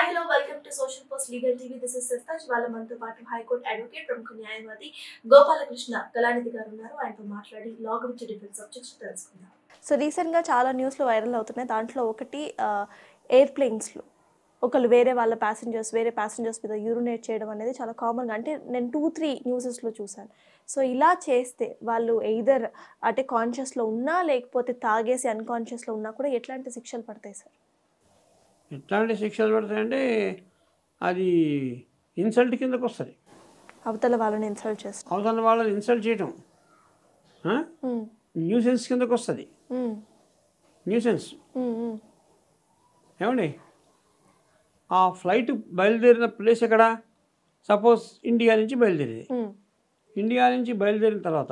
Hi hello welcome to social post legal TV this is Sartaj వాళ్ళ మనతో పాటు high court advocate ప్రముఖ న్యాయవాది గోపాలకృష్ణ కళానిధి గారు ఉన్నారు ఆయనతో మాట్లాడి లా గురించి డిఫరెంట్ సబ్జెక్ట్స్ తెలుసుకుందాం సో రీసెంట్గా చాలా న్యూస్లో వైరల్ అవుతున్నాయి దాంట్లో ఒకటి ఎయిర్ప్లేన్స్లో ఒకళ్ళు వేరే వాళ్ళ ప్యాసింజర్స్ వేరే ప్యాసింజర్స్ మీద యూరినేట్ చేయడం అనేది చాలా కామన్గా అంటే నేను టూ త్రీ న్యూసెస్లో చూశాను సో ఇలా చేస్తే వాళ్ళు ఎయిదర్ అంటే కాన్షియస్లో ఉన్నా లేకపోతే తాగేసి అన్కాన్షియస్లో ఉన్నా కూడా ఎట్లాంటి శిక్షలు పడతాయి సార్ ఎట్లాంటి శిక్షలు పడతాయంటే అది ఇన్సల్ట్ కిందకు వస్తుంది అవతల వాళ్ళని ఇన్సల్ట్ చేస్తారు అవతల వాళ్ళని ఇన్సల్ట్ చేయటం న్యూసెన్స్ కిందకు వస్తుంది న్యూసెన్స్ ఏమండి ఆ ఫ్లైట్ బయలుదేరిన ప్లేస్ ఎక్కడ సపోజ్ ఇండియా నుంచి బయలుదేరింది ఇండియా నుంచి బయలుదేరిన తర్వాత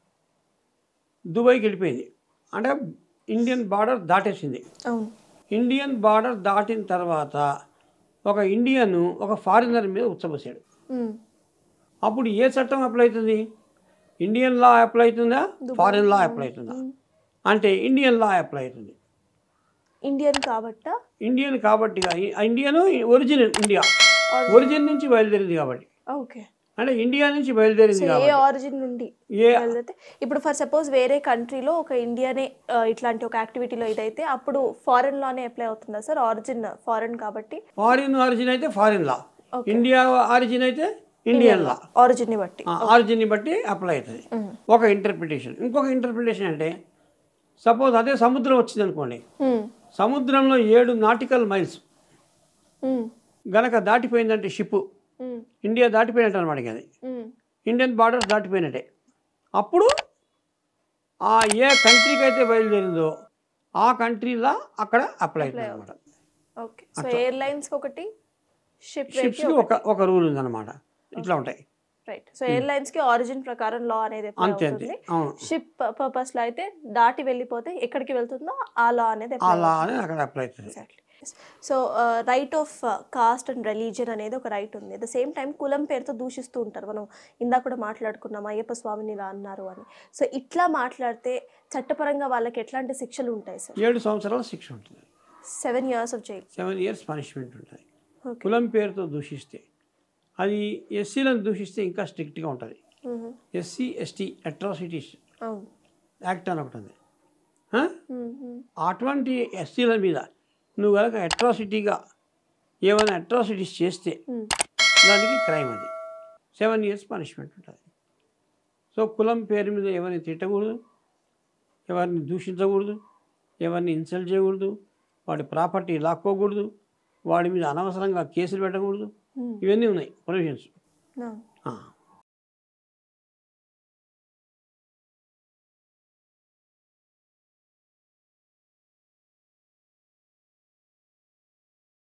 దుబాయ్కి వెళ్ళిపోయింది అంటే ఇండియన్ బార్డర్ దాటేసింది అవును ఇండియన్ బార్డర్ దాటిన తర్వాత ఒక ఇండియన్ ఒక ఫారినర్ మీద ఉచ్చబోసాడు ఉమ్. అప్పుడు ఏ చట్టం అప్లై అవుతుంది ఇండియన్ లా అప్లై అవుతుందా ఫారిన్ లా అప్లై అవుతుందా అంటే ఇండియన్ లా అప్లై అవుతుంది ఇండియన్ కాబట్టా ఇండియన్ కాబట్టి ఇండియన్ ఒరిజినల్ ఇండియా ఒరిజిన్ నుంచి బయలుదేరింది కాబట్టి ఓకే అంటే ఇండియా నుంచి బయలుదేరింది సో ఏ కాబట్టి ఆరిజిన్ నుండి ఏ వెళ్తే ఇప్పుడు ఫర్ సపోజ్ వేరే కంట్రీలో ఒక ఇండియానే ఆ, ఇట్లాంటి ఒక యాక్టివిటీలో ఇదైతే అప్పుడు ఫారెన్ లానే అప్లై అవుతుందా సార్ ఆరిజిన్ ఫారెన్ కాబట్టి ఫారిన్ ఆరిజిన్ అయితే ఫారిన్ లా ఇండియా ఆరిజిన్ అయితే ఇండియన్ లా ఆరిజిన్ ని బట్టి ఆరిజిన్ని బట్టి అప్లై అవుతుంది ఒక ఇంటర్ప్రిటేషన్ ఇంకొక ఇంటర్ప్రిటేషన్ అంటే సపోజ్ అదే సముద్రం వచ్చింది అనుకోండి ఉమ్, సముద్రంలో ఏడు నాటికల్ మైల్స్ ఉమ్, గనక దాటిపోయిందంటే షిప్ ఉమ్, ఇండియా దాటిపోయినట్టు అనమాట ఇక అది ఉమ్, ఇండియన్ బార్డర్స్ దాటిపోయినట్టే అప్పుడు ఆ ఏ కంట్రీకి అయితే బయలుదేరిందో ఆ కంట్రీలా అక్కడ అప్లై అవుతుంది అనమాట ఓకే సో ఎయిర్లైన్స్ ఒకటి షిప్ షిప్స్కి ఒక ఒక రూల్ ఉందన్నమాట ఇట్లా ఉంటాయి రైట్ సో ఎయిర్లైన్స్ కి ఆరిజిన్ ప్రకారం లా అనేది apply అంతే అంతే అవుతుంది అవును షిప్ పర్పస్ లో అయితే దాటి వెళ్ళిపోతే ఎక్కడికి వెళ్తుందో ఆ లా అనేది apply అలా అని అక్కడ అప్లై అవుతుంది exactly so right of caste and religion అనేది ఒక రైట్ ఉంది అట్ ద సేమ్ టైం కులం పేరుతో దూషిస్తూ ఉంటారు మనం ఇందాక కూడా మాట్లాడుకున్నాం అయ్యప్ప స్వామిని ఇలా అన్నారు అని సో ఇట్లా మాట్లాడితే చట్టపరంగా వాళ్ళకి ఎట్లాంటి శిక్షలు ఉంటాయి సార్ ఏడు సంవత్సరాల శిక్ష ఉంటుంది seven years of jail seven years punishment ఉంటుంది ఓకే కులం పేరుతో దూషిస్తే అది ఎస్సీలను దూషిస్తే ఇంకా స్ట్రిక్ట్గా ఉంటుంది ఎస్సీ ఎస్టీ అట్రాసిటీస్ అవును యాక్ట్ అని ఒకటి ఉంది ఆ? మ్మ్. అటువంటి ఎస్సీల మీద నువ్వు కనుక అట్రాసిటీగా ఏమైనా అట్రాసిటీస్ చేస్తే మ్మ్. దానికి క్రైమ్ అది సెవెన్ ఇయర్స్ పనిష్మెంట్ ఉంటుంది సో కులం పేరు మీద ఎవరిని తిట్టకూడదు ఎవరిని దూషించకూడదు ఎవరిని ఇన్సల్ట్ చేయకూడదు వాడి ప్రాపర్టీ లాక్కోకూడదు వాడి మీద అనవసరంగా కేసులు పెట్టకూడదు మ్మ్. ఇవన్నీ ఉన్నాయి ప్రొవిజన్స్ అవును.